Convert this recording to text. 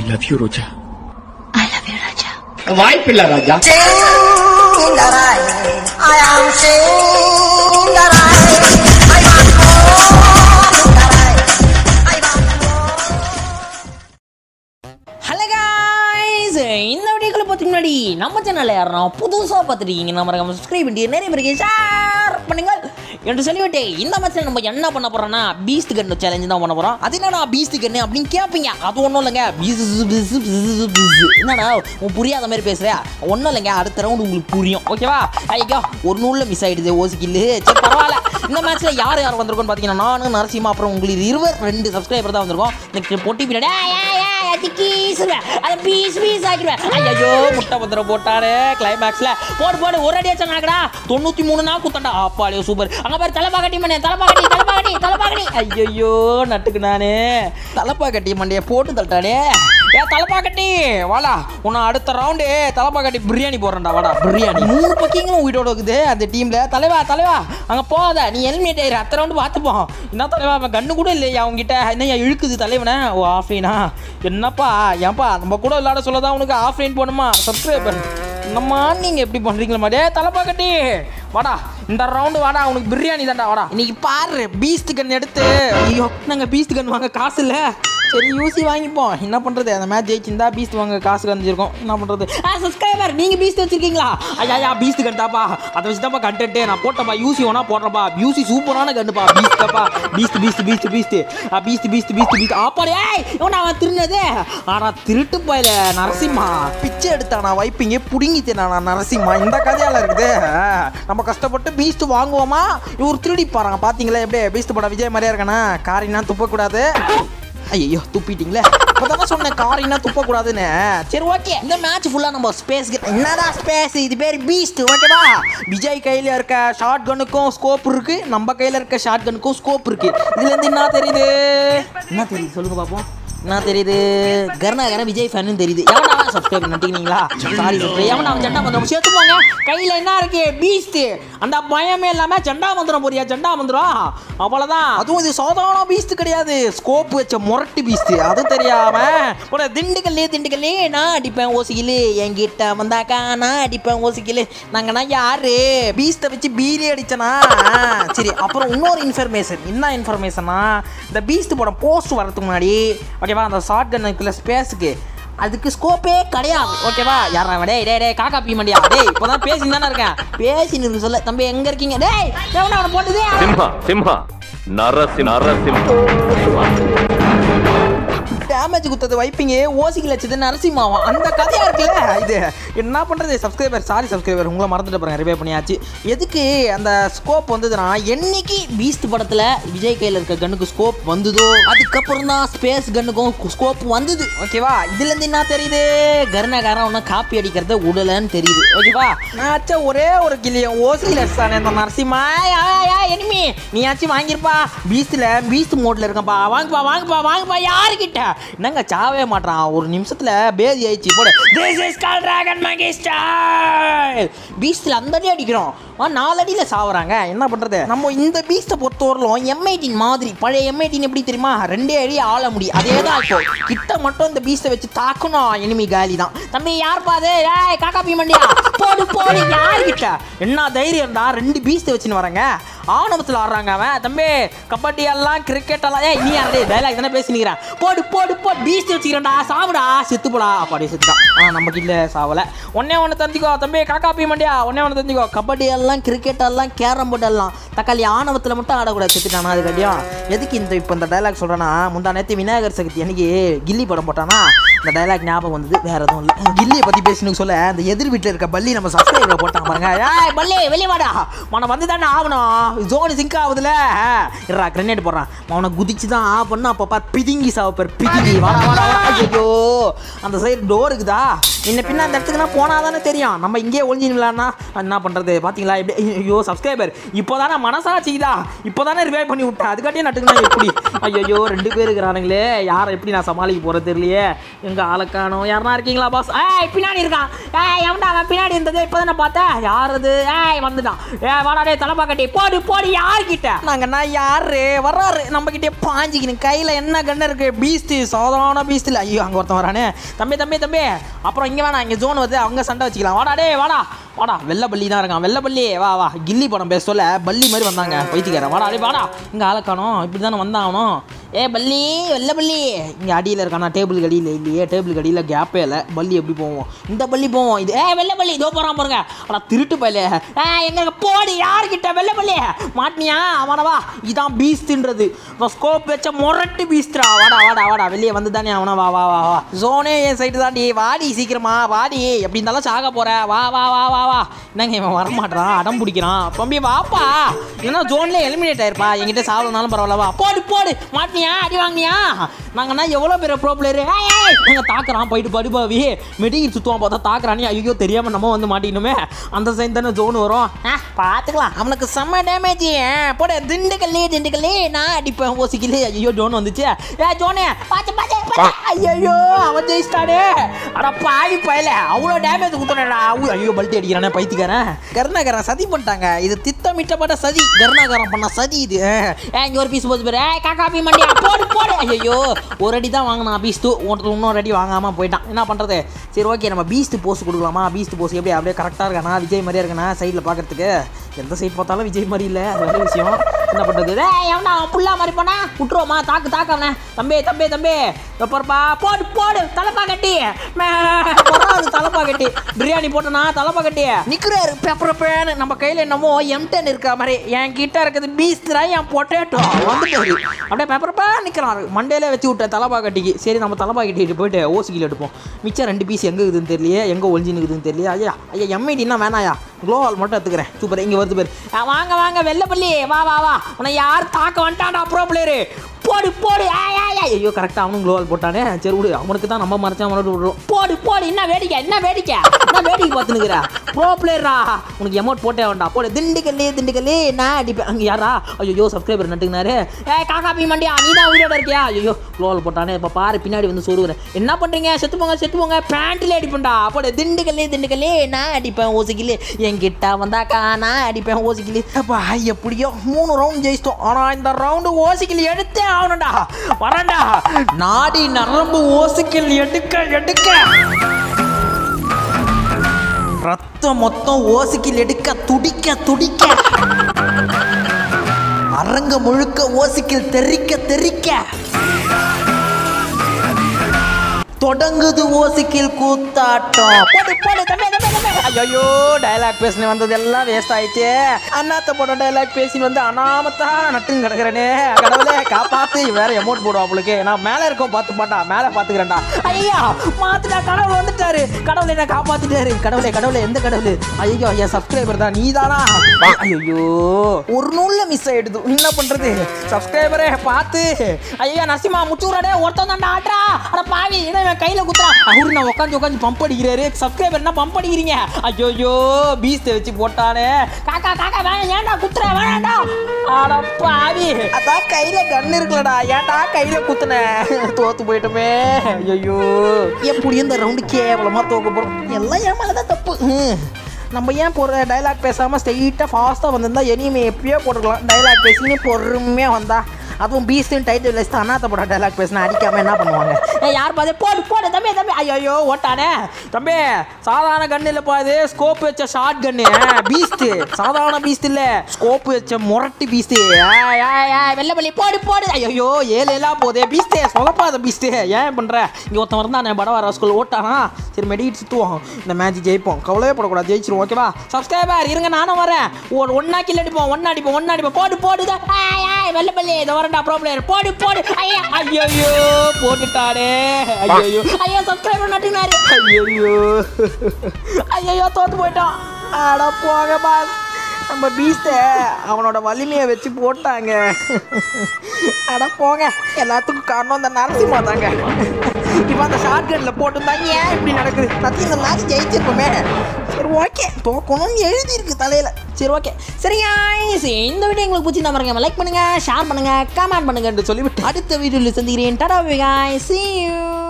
I love you Roja I love you Raja வாய்ப்பில்லை Raja hello guys இந்த வீடியோக்குள்ள பார்த்துக்கு முன்னாடி நம்ம சேனலில் யாரா புதுசாக பார்த்துருக்கீங்க நம்ம மறக்காம சப்ஸ்கிரைப் பண்ணி நிறைய பேருக்கு ஷேர் பண்ணுங்கள் என்று சொல்லிவிட்டு இந்த மேட்ச்சில் நம்ம என்ன பண்ண போகிறோம்னா பீஸ்ட் கன்னு சேலஞ்சு தான் பண்ண போகிறோம் அது என்னடா பீஸ்ட் கன்னு அப்படின்னு கேட்பீங்க அது ஒன்றும் இல்லைங்க பீஸ் என்னடா உன் புரியாத மாதிரி பேசுறியா ஒன்றும் இல்லைங்க அடுத்த ரவுண்ட் உங்களுக்கு புரியும் ஓகேவா ஐயோ ஒரு நூலில் மிஸ் ஆயிடுது ஓசிக்கில்லு சரி பரவாயில்ல இந்த மேட்ச்சில் யார் யார் வந்திருக்கோம்னு பார்த்தீங்கன்னா நானும் நரசிம்மா அப்புறம் உங்களுக்கு இருவர் ரெண்டு சப்ஸ்கிரைபர் தான் வந்திருக்கோம் நெக்ஸ்ட் பொட்டி பின்னாடி அதை பீஸ் பீஸ் ஆக்கிடுவேன் ஐயோ முட்டை பத்திரம் போட்டாரு கிளைமேக்ஸ்ல போடு போடு ஒரு அடியா சொன்னாக்கடா தொண்ணூத்தி மூணு நாள் குத்தண்டா அப்பாடியோ சூப்பர் அங்க பாரு தலைப்பா கட்டி மண்ணே தலைப்பா கட்டி தலைப்பா கட்டி தலைப்பா கட்டி ஐயோ நட்டுக்கு நானே தலைப்பா கட்டி மண்டைய போட்டு தள்ளிட்டானே ஏ தலைப்பா கட்டி வாடா உன்னை அடுத்த ரவுண்டு தலைப்பா கட்டி பிரியாணி போடுறேன்டா வாடா பிரியாணி மூணு பக்கிங்களும் வீட்டோட இருக்குது அந்த டீம்ல தலைவா தலைவா அங்க போகாத நீ ஹெல்மெட் ஆயிரு அடுத்த ரவுண்டு பார்த்துப்போம் என்ன தலைவா அவன் கண்ணு கூட இல்லையா அவங்ககிட்ட என்ன இழுக்குது தலைவனை ஓ ஆஃப்லைனா என்னப்பா ஏன்பா நம்ம கூட விளையாட சொல்லதான் உனக்கு ஆஃப்லைன் போகணுமா சப்ஸ்கிரைபர் என்னம்மா நீங்க எப்படி பண்றீங்களா டே தலைப்பா கட்டி வாடா இந்த ரவுண்டு வாடா உனக்கு பிரியாணி தான்டா வாடா இன்னைக்கு பாரு பீஸ்ட் கன் எடுத்து ஐயோ நாங்க பீஸ்ட் கன் வாங்க காசு இல்ல சரி யூசி வாங்கிப்போம் என்ன பண்றது அந்த மேட்ச் ஜெயிச்சிருந்தா பீஸ்ட் வாங்க காசு கஞ்சிருக்கோம் என்ன பண்றது ஆ சப்ஸ்கிரைபர் நீங்க பீஸ்ட் வச்சிருக்கீங்களா ஐயா ஐயா பீஸ்ட் கன் தாப்பா அதை வச்சு தான்ப்பா கண்டென்ட்டே நான் போட்டப்பா யூசி வேணா போடுறப்பா யூசி சூப்பரான கண்டுப்பா பீஸ்ட் தாப்பா beast beast beast beast beast beast beast beast ஆப்பாடி ஏய் இவன் அவன் திருநது ஆனா திருட்டு போயில நரசிம்மா பிச்சை எடுத்தானா வைப்பிங்க புடுங்கி தின்னானா நரசிம்மா இந்த கதையால இருக்குது ஆ, நம்ம கஷ்டப்பட்டு பீஸ்ட் வாங்குவோமா இவர் திருடி பாருங்க பாத்தீங்களா எப்படி பீஸ்ட் படம் விஜய் மாதிரியா இருக்கானா காரினா துப்பக்கூடாது ஐயோ துப்பிட்டீங்களே இப்போதானே சொன்னேன் காரினா துப்பக்கூடாதுன்னு சரி ஓகே இந்த மேட்ச் ஃபுல்லாக நம்ம ஸ்பேஸ் என்னடா ஸ்பேஸ் இது பேர் பீஸ்ட் ஓகேவா விஜய் கையில் இருக்க ஷார்ட் கன்னுக்கும் ஸ்கோப் இருக்கு நம்ம கையில் இருக்க ஷார்ட் கன்னுக்கும் ஸ்கோப் இருக்கு இதுலேருந்து என்ன தெரியுது என்ன தெரியுது சொல்லுங்க பார்ப்போம் என்ன தெரியுது கருணாகரன் விஜய் ஃபேனு தெரியுது எவனா சப்ஸ்கிரைப் பண்ணிட்டீங்களா சாரி சப்ஸ்கிரைப் எவனா அவன் ஜெண்டா மந்திரம் சேர்த்து போங்க கையில் என்ன இருக்கு பீஸ்ட் அந்த பயமே இல்லாம ஜெண்டா மந்திரம் போறியா ஜெண்டா மந்திரம் அவ்வளவுதான் அதுவும் இது சாதாரண பீஸ்ட் கிடையாது ஸ்கோப் வச்ச முரட்டு பீஸ்ட் அது தெரியாம ஒரு திண்டுக்கல்லே திண்டுக்கல்லே நான் அடிப்பேன் ஓசிக்கலு என்கிட்ட வந்தாக்கா நான் அடிப்பேன் ஓசிக்கலு நாங்கன்னா யாரு பீஸ்ட்டை வச்சு பீரி அடிச்சனா சரி அப்புறம் இன்னொரு இன்ஃபர்மேஷன் என்ன இன்ஃபர்மேஷனா இந்த பீஸ்ட் படம் போஸ்ட் வரதுக்கு முன்னாடி ஓகேவா அந்த ஷார்ட் கன் இருக்குல்ல ஸ்பேஸுக்கு அதுக்கு ஸ்கோப்பே கிடையாது ஓகேவா யாரா அவன்? டேய் டேய் டேய் காக்கா பீ மண்டியா டேய் இப்போதான் பேசின்னு தானே இருக்கேன் பேசின்னு இருக்கு சொல்ல தம்பி எங்க இருக்கீங்க டேய் எவனா அவனை போட்டது సింహ సింహ నరసింహ నరసింహ டேமேஜ் குத்தது வைப்பிங்க ஓசிக்கல வச்சது நரசிம்மாவும் அந்த கதையா இருக்குல்ல இது என்ன பண்றது சப்ஸ்கிரைபர் சாரி சப்ஸ்கிரைபர் உங்களை மறந்துட்டு பாருங்க ரிவே பண்ணியாச்சு எதுக்கு அந்த ஸ்கோப் வந்ததுன்னா என்னைக்கு பீஸ்ட் படத்துல விஜய் கையில் இருக்க கன்னுக்கு ஸ்கோப் வந்ததோ அதுக்கப்புறம் தான் ஸ்பேஸ் கன்னுக்கும் ஸ்கோப் வந்தது ஓகேவா இதுல இருந்து என்ன தெரியுது கருணாகாரன் ஒன்றும் காப்பி அடிக்கிறத உடலன்னு தெரியுது ஓகேவா நான் ஆச்சா ஒரே ஒரு கிளியம் ஓசியில் அடிச்சானே இந்த நரசிம்மா எனிமி நீயாச்சும் வாங்கிருப்பா பீஸ்ட்ல பீஸ்ட் மோட்ல இருக்கப்பா வாங்குப்பா வாங்குப்பா வாங்குப்பா யாருக்கிட்ட என்னங்க சாவே மாட்டான் ஒரு நிமிஷத்துல பேதி ஆயிடுச்சு போடு திஸ் இஸ் கால் டிராகன் மகிஸ்டார் பீஸ்ட்ல அந்த அடி அடிக்கிறோம் ஆ, நாலு அடியில் சாவுறாங்க என்ன பண்றது நம்ம இந்த பீஸ்ட்டை பொறுத்தவரையிலும் எம் எயிட்டின் மாதிரி பழைய எம் எயிட்டின் எப்படி தெரியுமா ரெண்டே அடி ஆள முடியும் அதே தான் இப்போ கிட்ட மட்டும் இந்த பீஸ்ட்டை வச்சு தாக்கணும் எனிமி காலி தான் தம்பி யார் பாது ஏய் காக்கா பீ மண்டியா போடு போடு யாருக்கிட்ட என்ன தைரியம்டா ரெண்டு பீஸ்ட்டை வச்சுன்னு வரேங்க ஆணவத்தில் ஆடுறாங்க அவன் தம்பி கபடி எல்லாம் கிரிக்கெட் எல்லாம் ஏய் நீ யாரே டைலாக் தானே பேசினுக்கிறேன் போடு போடு போடு பீஸ்ட் வச்சுக்கிறேன்டா சாவுடா செத்து போடா அப்பாடி செத்துட்டான் ஆ நம்ம கிட்ட சாவல ஒன்னே ஒன்று தந்திக்கோ தம்பி காக்கா பீ மண்டியா ஒன்னே ஒன்று தந்திக்கோ கபடி எல்லாம் கிரிக்கெட் எல்லாம் கேரம் போர்டு எல்லாம் தக்காளி ஆணவத்தில் மட்டும் ஆடக்கூடாது செத்துட்டானா அது கட்டியும் எதுக்கு இந்த இப்போ இந்த டைலாக் சொல்கிறேன்னா முந்தா நேற்று விநாயகர் சதுர்த்தி அன்னைக்கு கில்லி படம் போட்டானா இந்த டைலாக் ஞாபகம் வந்தது வேற எதுவும் இல்லை கில்லியை பற்றி பேசணும்னு சொல்ல அந்த எதிர் வீட்டில் இருக்க பள்ளி நம்ம சப்ஸ்கிரைபர் போட்டாங்க பாருங்க ஏய் பள்ளி வெளியே வாடா அவனை வந்து தானே ஆகணும் ஜோனு சிங்க் ஆகுதுல இருடா கிரனேட் போடுறான் அவனை குதிச்சு தான் ஆஃப் பண்ணா அப்போ பார்த்து பிதுங்கி சாவப்பர் பிதுங்கி வாடா வாடா வாடா ஐயோ அந்த சைடு டோர் இருக்குதா இன்ன பின்ன அந்த இடத்துக்கு நான் போனால் தானே தெரியும் நம்ம இங்கேயே ஒளிஞ்சிடலான்னா என்ன பண்ணுறது பார்த்தீங்களா எப்படி ஐயோ சப்ஸ்கிரைபர் இப்போ தானே மனசாட்சிக்குதா இப்போ தானே ரிவைவ் பண்ணி விட்டேன் அதுக்காட்டியே நட்டுக்குனா எப்படி ஐயோ ரெண்டு பேர் இருக்கிறானுங்களே யாரை எப்படி நான் சமாளிக்க போகிறது தெரியலையே எங்கள் ஆளுக்கானோ யாருனா இருக்கீங்களா பாஸ் ஏய் பின்னாடி இருக்கான் ஏய் எவன்டா அவன் பின்னாடி இருந்தது இப்போ தானே பார்த்தேன் யார் அது ஏய் வந்துட்டான் ஏ வாடாடே தலைப்பா கட்டி போடு போடு யார்கிட்ட நாங்கண்ணா யாரு வர்றாரு நம்ம கிட்டே பாஞ்சிக்கணும் கையில் என்ன கண்ணு இருக்கு பீஸ்ட் சாதாரண பீஸ்ட் இல்லை ஐயோ அங்கே ஒருத்தன் வரானே தம்பி தம்பி தம்பி அப்புறம் இங்கே வேணாம் இங்கே ஜோன் வருது அவங்க சண்டை வச்சுக்கலாம் வாடா டே வாடா வாடா வெள்ளை பள்ளி தான் இருக்கான் வெள்ளை பள்ளி வா வா கில்லி படம் பேச சொல்ல பள்ளி மாதிரி வந்தாங்க பைத்தியக்காரன் வாடா டே வாடா இங்கே ஆளக்கானோம் இப்படி தானே வந்தாகணும் ஏ பள்ளி வெள்ளை பள்ளி இங்கே அடியில் இருக்கானா டேபிள் அடியில் இல்லையே டேபிள் அடியில் கேப்பே இல்லை பள்ளி எப்படி போவோம் இந்த பள்ளி போவோம் இது ஏ வெள்ளை பள்ளி இதோ போகிறான் பாருங்க ஆனால் திருட்டு பள்ளி ஏ எங்க போடு யார்கிட்ட வெள்ளை பள்ளி மாட்டினியா அவனவா இதான் பீஸ்ட்ன்றது ஸ்கோப் வச்ச முரட்டு பீஸ்ட்ரா வாடா வாடா வாடா வெளியே வந்து தானே அவனா வா வா வா வா ஜோனே என் சைடு தாண்டி வாடி சீக்கிரமா வாடி எப்படி இருந்தாலும் சாக போற வா வா வா வா வா என்னங்க இவன் வரமாட்டான் அடம் பிடிக்கிறான் தம்பி வாப்பா ஏன்னா ஜோன்ல எலிமினேட் ஆயிருப்பா என்கிட்ட சாவலனாலும் பரவாயில்ல வா போடு போடு மாட்டினியா அடி வாங்கினியா நாங்கன்னா எவ்வளோ பெரிய ப்ரோ பிளேயரு எங்க தாக்குறான் போயிட்டு படுபாவி மெடிக்கல் சுத்துவான் பார்த்தா தாக்குறானே ஐயோ தெரியாம நம்ம வந்து மாட்டிக்கணுமே அந்த சைன் தானே ஜோன் வரும் ஆ, பார்த்துக்கலாம் அவனுக்கு செம்ம டேமேஜ் போட திண்டுக்கல்லே திண்டுக்கல்லே நான் அடிப்பேன் ஓசிக்கலே ஐயோ ஜோன் வந்துச்சு ஏ ஜோனே பாத்து பாத்து ஐயோ அவன் ஜெயிச்சிட்டானே அட பாவி பயல அவ்வளோ டேமேஜ் குத்துனடா ஐயோ பல்ட்டி அடிக்கிறானே பைத்தியக்காரன் கருணாகரன் சதி பண்ணிட்டாங்க இது திட்டமிட்டப்பட்ட சதி கருணாகரன் பண்ண சதி இது ஏ இங்க ஒரு பீஸ் போச்சு பாரு ஏய் காக்கா பீ மண்டியா போடு போடு ஐயோ ஒரு அடி தான் வாங்கினான் பீஸ்ட்டு ஒருத்தர் இன்னொரு அடி வாங்காமல் போயிட்டான் என்ன பண்ணுறது சரி ஓகே நம்ம பீஸ்ட் போஸ்ட் கொடுக்கலாமா பீஸ்ட் போஸ்ட் எப்படி அப்படியே கரெக்டாக இருக்கானா விஜய் மாதிரியே இருக்கானா சைடில் பார்க்கறதுக்கு எந்த சைடு பார்த்தாலும் விஜய் மாதிரி இல்லை அது வேற விஷயம் என்ன பண்ணுறது ஏய் எவனா அவன் புல்லா மாதிரி போனா விட்டுருவோமா தாக்கு தாக்கு அவனை தம்பி தம்பி தம்பி எப்பறப்பா போடு போடு தலைப்பா கட்டி மே, போடுறாரு தலைப்பா கட்டி பிரியாணி போட்டனா தலைப்பா கட்டி நிற்கிறாரு பெப்பர் பேனு நம்ம கையில் என்னமோ எம்டன் இருக்கிற மாதிரி என் கிட்ட இருக்குது பீஸ்ட்ரா என் பொட்டேட்டோ வந்துட்டாரு அப்படியே பெப்பர் பே நிற்கிறாரு மண்டேலே வச்சு விட்டேன் தலைப்பா கட்டிக்கு சரி நம்ம தலைப்பா கட்டிட்டு போயிட்டு ஓசிக்கில் எடுப்போம் மிச்சம் ரெண்டு பீஸ் எங்கே இருக்குதுன்னு தெரியலையே எங்கே ஒளிஞ்சு நிற்குதுன்னு தெரியல ஐயா ஐயா எம்ஐடினா வேணாயா க்ளோவால் மட்டும் எடுத்துக்கிறேன் சூப்பர் இங்கே வருது பேர் வாங்க வாங்க வெள்ளப்பள்ளி வா வா வா உன்னை யார் தாக்க வந்துட்டாடா ப்ரோ பிளேயரு போடு போடு ஆய், ஆய், ஆய். ஐயோ கரெக்டாக அவனும் க்ளோவால் போட்டானே சரி விடு அவனுக்கு தான் நம்ம மறைச்சா அவனோட விடுறோம் போடு போடு என்ன வேடிக்கை என்ன வேடிக்கை என்ன வேடிக்கை பார்த்துனுக்குற ப்ரோ பிளேயரா உனக்கு எமௌண்ட் போட்டே வேண்டாம் போடு திண்டுக்கல்லி திண்டுக்கல்லி நான் அடிப்பேன் அங்கே யாரா ஐயோ சப்ஸ்கிரைபர் நட்டுக்கினாரு ஏ காக்கா பீ மண்டியா நீ தான் உயிரோட இருக்கியா ஐயோ க்ளோவால் போட்டானே இப்போ பாரு பின்னாடி வந்து சொருகுறேன் என்ன பண்ணுறீங்க செத்து போங்க செத்து போங்க பேண்ட்டில் அடிப்பேன்டா போடு திண்டுக்கல்லி திண்டுக்கல்லி நான் அடிப்பேன் ஓசிக்கிலி என்கிட்ட வந்தாக்கா நான் அடிப்பேன் ஓசிக்கிலி அப்பா எப்படியோ மூணு ரவுண்ட் ஜெயிச்சிட்டோம் ஆனால் இந்த ரவுண்டு ஓசிக்கிலி எடுத்தே ஆகணும்டா வரேன்டா நாடி நரம்பு ஓசிக்கில் எடுக்க எடுக்க ரத்தம் மொத்தம் ஓசிக்கில் எடுக்க துடிக்க துடிக்க அரங்க முழுக்க ஓசிக்கில் தெறிக்க தெறிக்க தொடங்குது ஓசிக்கில் கூத்தாட்டம் போடு போடு தம்பி தம்பி தம்பி ஐயோ டயலாக் பேசினு வந்தது எல்லாம் வேஸ்ட் ஆயிடுச்சு அண்ணாத்த போட டயலாக் பேசின்னு வந்து அனாமத்தா நட்டுங்க கிடக்குறேனே கடவுளே காப்பாத்து வேற அமௌண்ட் போடுவா அவளுக்கு நான் மேலே இருக்கோம் பார்த்து பாட்டா மேலே பார்த்துக்கிறேன்டா ஐயா மாத்துடா கடவுள் வந்துட்டாரு கடவுளை என்ன காப்பாத்திட்டாரு கடவுளே கடவுளே எந்த கடவுள் ஐயோ ஐயா சப்ஸ்கிரைபர் தான் நீ தானா ஐயோ ஒரு நூல்ல மிஸ் ஆயிடுது என்ன பண்றது சப்ஸ்கிரைபரே பார்த்து ஐயா நரசிம்மா முச்சூராடே ஒருத்தன் தான்டா ஆட்ரா அட பாவி இதை இவன் கையில குத்துறான் அவரு நான் உட்காந்து உட்காந்து பம்ப் அடிக்கிறாரு சப்ஸ்கிரைபர் என்ன பம்ப் அடிக்கிறீங்க ஐயோ பீஸ்ட் வச்சு போட்டானே காக்கா காக்கா வேணாம் ஏன்டா குத்துற வேணாம்டா அட பாவி அதான் கையில கன் இருக்குலடா ஏன்டா கையில குத்துன தோத்து போயிட்டோமே ஐயோ எப்படி இந்த ரவுண்டு கேவலமா தோக்க போறோம் எல்லாம் என் மேலதான் தப்பு ஹம். நம்ம ஏன் போகிற டைலாக் பேசாமல் ஸ்ட்ரெயிட்டாக ஃபாஸ்ட்டாக வந்திருந்தா எனிமே எப்பயோ போட்டுக்கலாம் டைலாக் பேசினே பொறுமையாக வந்தா அதுவும் பீஸ்டின் டைட்டில் வச்சு அண்ணாத்த போட டைலாக் பேசினா அடிக்காம என்ன பண்ணுவாங்க ஏ யார் பாது போடு போடு தம்பி தம்பி ஐயோ ஓட்டானே தம்பி சாதாரண கன் இல்லைப்பா இது ஸ்கோப் வச்ச ஷார்ட் கன்னு பீஸ்ட் சாதாரண பீஸ்ட் இல்லை ஸ்கோப் வச்ச முரட்டு பீஸ்ட் வெள்ளை பள்ளி போடு போடு ஐயோ ஏழு எல்லாம் போதே பீஸ்டே சொதப்பாத பீஸ்டே ஏன் பண்ற இங்க ஒருத்தன் இருந்தானே படவா ஸ்கூல் ஓட்டானா சரி மெடிக்கிட்டு சுத்துவோம் இந்த மேட்ச் ஜெயிப்போம் கவலையே படக்கூடாது ஜெயிச்சிருவோம் ஓகேவா சப்ஸ்கிரைபர் இருங்க நானும் வரேன் ஒரு ஒன்னா கில் அடிப்போம் ஒன்னா அடிப்போம் ஒன்னா அடிப்போம் போடு போடு இதோ. ஆய், ஆய், வெள்ளை பள்ளி இதை வரண்டா ப்ரோ பிளேயர் போடு போடு ஐயா ஐயோ போட்டுட்டாரே ஐயோ ஐயோ சப்ஸ்கிரைபர் நட்டுனாரு ஐயோ ஐயோ தோத்து போயிட்டோம் அட போங்க பாஸ் நம்ம பீஸ்ட்டை அவனோட வலிமையை வச்சு போட்டாங்க அட போங்க எல்லாத்துக்கும் காரணம் இந்த நரசிம்மா தாங்க இப்போ அந்த ஷார்ட் கன்ல போட்டு ஏன் இப்படி நடக்குது சத்தியம் இந்த மேட்ச் ஜெயிச்சிருப்போமே சரி ஓகே தோக்கணும்னு எழுதியிருக்கு தலையில் சரி ஓகே சரி guys, இந்த வீடியோ உங்களுக்கு பிடிச்சிருந்தா பாருங்க லைக் பண்ணுங்க ஷேர் பண்ணுங்க கமெண்ட் பண்ணுங்கன்னு சொல்லிவிட்டு அடுத்த வீடியோவில் சந்திக்கிறேன் டாடா guys see you